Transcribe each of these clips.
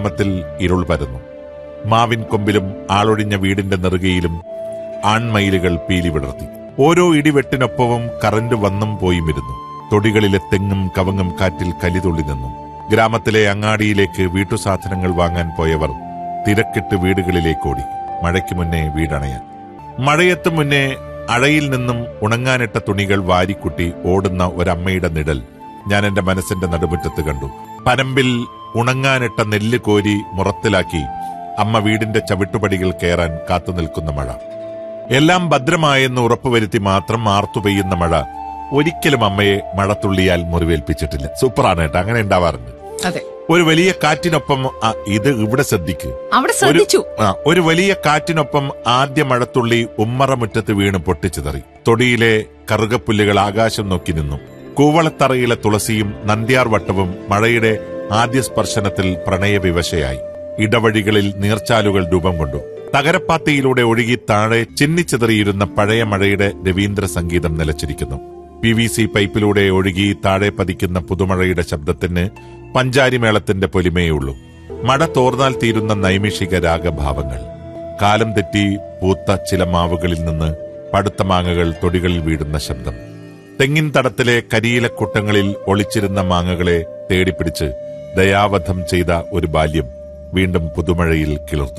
ഗ്രാമത്തിൽ ഇരുൾ പരന്നു മാവിൻ കൊമ്പിലും ആളൊഴിഞ്ഞ വീടിന്റെ നെറുകയിലും ആൺമയിലുകൾ പീലി വിടർത്തി ഓരോ ഇടിവെട്ടിനൊപ്പവും കറന്റ് വന്നും പോയും ഇരുന്നു തൊടികളിലെ തെങ്ങും കവങ്ങും കാറ്റിൽ കലിതുള്ളി നിന്നു ഗ്രാമത്തിലെ അങ്ങാടിയിലേക്ക് വീട്ടുസാധനങ്ങൾ വാങ്ങാൻ പോയവർ തിരക്കിട്ട് വീടുകളിലേക്കോടി മഴയ്ക്ക് മുന്നേ വീടണയാൻ മഴയത്ത് മുന്നേ അഴയിൽ നിന്നും ഉണങ്ങാനിട്ട തുണികൾ വാരിക്കുട്ടി ഓടുന്ന ഒരമ്മയുടെ നിഴൽ ഞാൻ എന്റെ മനസ്സിന്റെ നടുമുറ്റത്ത് കണ്ടു പനമ്പിൽ ഉണങ്ങാനിട്ട നെല്ല് കോരി മുറത്തിലാക്കി അമ്മ വീടിന്റെ ചവിട്ടുപടികൾ കയറാൻ കാത്തു നിൽക്കുന്ന മഴ എല്ലാം ഭദ്രമായെന്ന് ഉറപ്പുവരുത്തി മാത്രം ആർത്തു പെയ്യുന്ന മഴ ഒരിക്കലും അമ്മയെ മഴത്തുള്ളിയാൽ മുറിവേൽപ്പിച്ചിട്ടില്ല സൂപ്പറാണ് കേട്ടോ അങ്ങനെ ഉണ്ടാവാറുണ്ട് അതെ ഒരു വലിയ കാറ്റിനൊപ്പം ആ, ഇത് ഇവിടെ ശ്രദ്ധിക്ക് അവിടെ ശ്രദ്ധിച്ചു ആ, ഒരു വലിയ കാറ്റിനൊപ്പം ആദ്യ മഴത്തുള്ളി ഉമ്മറ മുറ്റത്ത് വീണ് പൊട്ടിച്ചിതറി തൊടിയിലെ കറുകപ്പുല്ലുകൾ ആകാശം നോക്കി നിന്നു കൂവളത്തറയിലെ തുളസിയും നന്ദ്യാർ വട്ടവും മഴയുടെ ആദ്യ സ്പർശനത്തിൽ പ്രണയവിവശയായി ഇടവഴികളിൽ നീർച്ചാലുകൾ രൂപം കൊണ്ടു തകരപ്പാത്തിയിലൂടെ ഒഴുകി താഴെ ചിന്നിച്ചിതറിയിരുന്ന പഴയ മഴയുടെ രവീന്ദ്ര സംഗീതം നിലച്ചിരിക്കുന്നു പി വി സി പൈപ്പിലൂടെ ഒഴുകി താഴെ പതിക്കുന്ന പുതുമഴയുടെ ശബ്ദത്തിന് പഞ്ചാരിമേളത്തിന്റെ പൊലിമയുള്ളൂ മഴ തോർന്നാൽ തീരുന്ന നൈമിഷിക രാഗഭാവങ്ങൾ കാലം തെറ്റി പൂത്ത ചില മാവുകളിൽ നിന്ന് പടുത്ത മാങ്ങകൾ തൊടികളിൽ വീഴുന്ന ശബ്ദം തെങ്ങിൻ തടത്തിലെ കരിയിലക്കൂട്ടങ്ങളിൽ ഒളിച്ചിരുന്ന മാങ്ങകളെ തേടിപ്പിടിച്ച് ദയാവധം ചെയ്ത ഒരു ബാല്യം വീണ്ടും പുതുമഴയിൽ കിളിർത്തു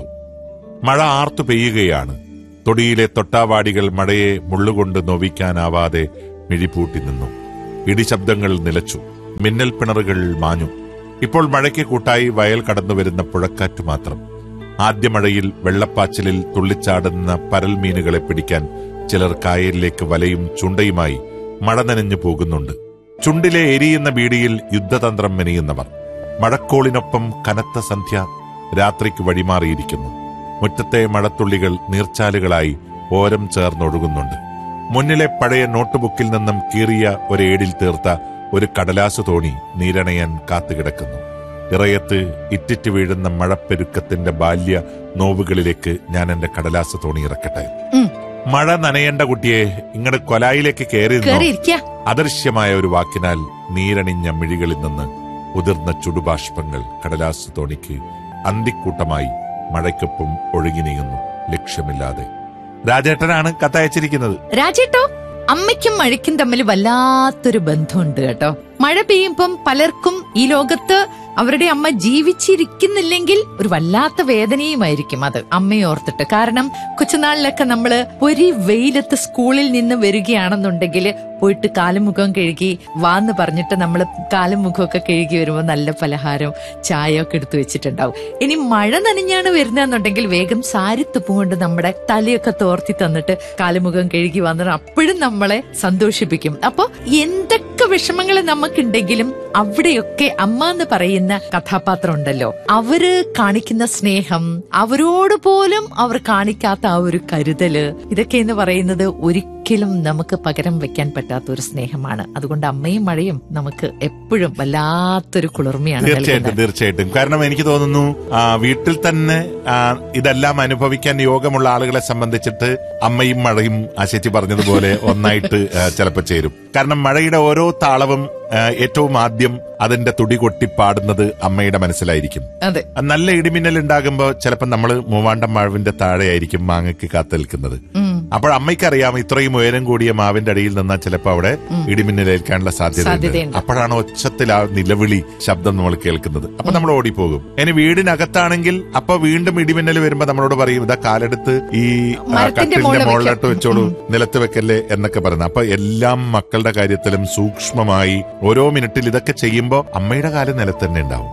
മഴ ആർത്തു പെയ്യുകയാണ് തൊടിയിലെ തൊട്ടാവാടികൾ മഴയെ മുള്ളുകൊണ്ട് നോവിക്കാനാവാതെ മിഴിപൂട്ടി നിന്നു ഇടിശബ്ദങ്ങൾ നിലച്ചു മിന്നൽ പിണറുകൾ മാഞ്ഞു ഇപ്പോൾ മഴയ്ക്ക് കൂട്ടായി വയൽ കടന്നുവരുന്ന പുഴക്കാറ്റ് മാത്രം ആദ്യ മഴയിൽ വെള്ളപ്പാച്ചിലിൽ തുള്ളിച്ചാടുന്ന പരൽ മീനുകളെ പിടിക്കാൻ ചിലർ കായലിലേക്ക് വലയും ചുണ്ടയുമായി മഴ നനഞ്ഞു പോകുന്നുണ്ട് ചുണ്ടിലെ എരിയുന്ന ബീഡിയിൽ യുദ്ധതന്ത്രം മെനയുന്നവർ മഴക്കോളിനൊപ്പം കനത്ത സന്ധ്യ രാത്രിക്ക് വഴിമാറിയിരിക്കുന്നു മുറ്റത്തെ മഴത്തുള്ളികൾ നീർച്ചാലുകളായി ഓരം ചേർന്നൊഴുകുന്നുണ്ട് മുന്നിലെ പഴയ നോട്ട്ബുക്കിൽ നിന്നും കീറിയ ഒരേടിൽ തീർത്ത ഒരു കടലാസു തോണി നീരണയാൻ കാത്തുകിടക്കുന്നു ഇറയത്ത് ഇറ്റിറ്റ് വീഴുന്ന മഴപ്പെരുക്കത്തിന്റെ ബാല്യ നോവുകളിലേക്ക് ഞാൻ എന്റെ കടലാസു തോണി ഇറക്കട്ടെ ഉം. മഴ നനയേണ്ട കുട്ടിയെ ഇങ്ങടെ കൊലായിലേക്ക് കയറി നിന്നോ. കേറിയിരിക്ക അദൃശ്യമായ ഒരു വാക്കിനാൽ നീരണിഞ്ഞ മിഴികളിൽ നിന്ന് ഉതിർന്ന ചുടുബാഷ്പങ്ങൾ കടലാസ് തോണിക്ക് അന്തിക്കൂട്ടമായി മഴയ്ക്കൊപ്പം ഒഴുകി നീങ്ങുന്നു ലക്ഷ്യമില്ലാതെ രാജേട്ടനാണ് കത്തയച്ചിരിക്കുന്നത് രാജേട്ടോ അമ്മയ്ക്കും മഴയ്ക്കും തമ്മിൽ വല്ലാത്തൊരു ബന്ധമുണ്ട് കേട്ടോ മഴ പെയ്യുമ്പം പലർക്കും ഈ ലോകത്ത് അവരുടെ അമ്മ ജീവിച്ചിരിക്കുന്നില്ലെങ്കിൽ ഒരു വല്ലാത്ത വേദനയുമായിരിക്കും അത് അമ്മയെ ഓർത്തിട്ട് കാരണം കൊച്ചുനാളിലൊക്കെ നമ്മള് ഒരു വെയിലത്ത് സ്കൂളിൽ നിന്ന് വരികയാണെന്നുണ്ടെങ്കിൽ പോയിട്ട് കാലും മുഖം കഴുകി വാന്ന് പറഞ്ഞിട്ട് നമ്മൾ കാലും മുഖമൊക്കെ കഴുകി വരുമ്പോൾ നല്ല പലഹാരം ചായ ഒക്കെ എടുത്തു വെച്ചിട്ടുണ്ടാവും ഇനി മഴ നനഞ്ഞാണ് വരുന്നതെന്നുണ്ടെങ്കിൽ വേഗം സാരി തുപ്പും കൊണ്ട് നമ്മുടെ തലയൊക്കെ തോർത്തി തന്നിട്ട് കാലുമുഖം കഴുകി വന്നിട്ട് അപ്പോഴും നമ്മളെ സന്തോഷിപ്പിക്കും അപ്പൊ എന്തൊക്കെ വിഷമങ്ങൾ നമുക്കുണ്ടെങ്കിലും അവിടെയൊക്കെ അമ്മ എന്ന് പറയുന്ന കഥാപാത്രം ഉണ്ടല്ലോ അവര് കാണിക്കുന്ന സ്നേഹം അവരോട് പോലും അവർ കാണിക്കാത്ത ആ ഒരു കരുതല് ഇതൊക്കെ എന്ന് പറയുന്നത് ഒരിക്കലും നമുക്ക് പകരം വെക്കാൻ പറ്റാത്ത ഒരു സ്നേഹമാണ് അതുകൊണ്ട് അമ്മയും മഴയും നമുക്ക് എപ്പോഴും വല്ലാത്തൊരു കുളിർമയാണ് തീർച്ചയായിട്ടും നൽകുന്നത് തീർച്ചയായിട്ടും കാരണം എനിക്ക് തോന്നുന്നു ആ, വീട്ടിൽ തന്നെ ആ, ഇതെല്ലാം അനുഭവിക്കാൻ യോഗമുള്ള ആളുകളെ സംബന്ധിച്ചിട്ട് അമ്മയും മഴയും ആ ചേച്ചി പറഞ്ഞതുപോലെ ഒന്നായിട്ട് ആ, ചിലപ്പോ ചേരും കാരണം മഴയുടെ ഓരോ താളവും ആ, ഏറ്റവും ആദ്യം അതിന്റെ തുടി കൊട്ടി പാടുന്നത് അമ്മയുടെ മനസ്സിലായിരിക്കും അതെ നല്ല ഇടിമിന്നൽ ഉണ്ടാകുമ്പോൾ ചിലപ്പോൾ നമ്മൾ മൂവാണ്ടം മാവിന്റെ താഴെയായിരിക്കും മാങ്ങയ്ക്ക് കാത്തു നിൽക്കുന്നത് ഉം അപ്പോൾ അമ്മയ്ക്കറിയാം ഇത്രയും ഉയരം കൂടിയ മാവിന്റെ അടിയിൽ നിന്നാൽ ചിലപ്പോൾ അവിടെ ഇടിമിന്നലേൽക്കാനുള്ള സാധ്യതയുണ്ട് സാധ്യതയുണ്ട്. അപ്പോഴാണ് ഒച്ചത്തിൽ ആ നിലവിളി ശബ്ദം നമ്മൾ കേൾക്കുന്നത് അപ്പൊ നമ്മൾ ഓടിപ്പോകും ഇനി വീടിനകത്താണെങ്കിൽ അപ്പൊ വീണ്ടും ഇടിമിന്നൽ വരുമ്പോ നമ്മളോട് പറയും ഇതാ കാലെടുത്ത് ഈ ആ, മരത്തിന്റെ കട്ടിലിന്റെ മുകളിൽ മുകളിലോട്ട് വെക്കാം. വെച്ചോളൂ നിലത്ത് വെക്കല്ലേ എന്നൊക്കെ പറയുന്നത് അപ്പൊ എല്ലാം മക്കളുടെ കാര്യത്തിലും സൂക്ഷ്മമായി ഓരോ മിനിറ്റിൽ ഇതൊക്കെ ചെയ്യുമ്പോ അമ്മയുടെ കാലം നിലത്ത് തന്നെ ഉണ്ടാവും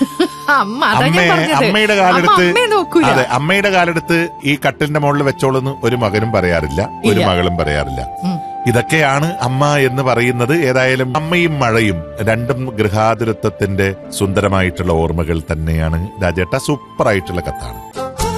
അമ്മ അതാ ഞാൻ അമ്മയെ പറഞ്ഞത് അമ്മയുടെ അമ്മ കാലെടുത്ത് അമ്മയെ നോക്കൂല അതെ അമ്മയുടെ കാലെടുത്ത് ഈ കട്ടിലിന്റെ മുകളിൽ വെച്ചോളെന്ന് ഒരു മകനും പറയാറില്ല ഒരു ഇല്ല. മകളും പറയാറില്ല ഉം. ഇതൊക്കെയാണ് അമ്മ എന്ന് പറയുന്നത് ഏതായാലും അമ്മയും മഴയും രണ്ടും ഗൃഹാതുരത്വത്തിന്റെ സുന്ദരമായിട്ടുള്ള ഓർമ്മകൾ തന്നെയാണ് രാജേട്ട സൂപ്പറായിട്ടുള്ള കത്താണ്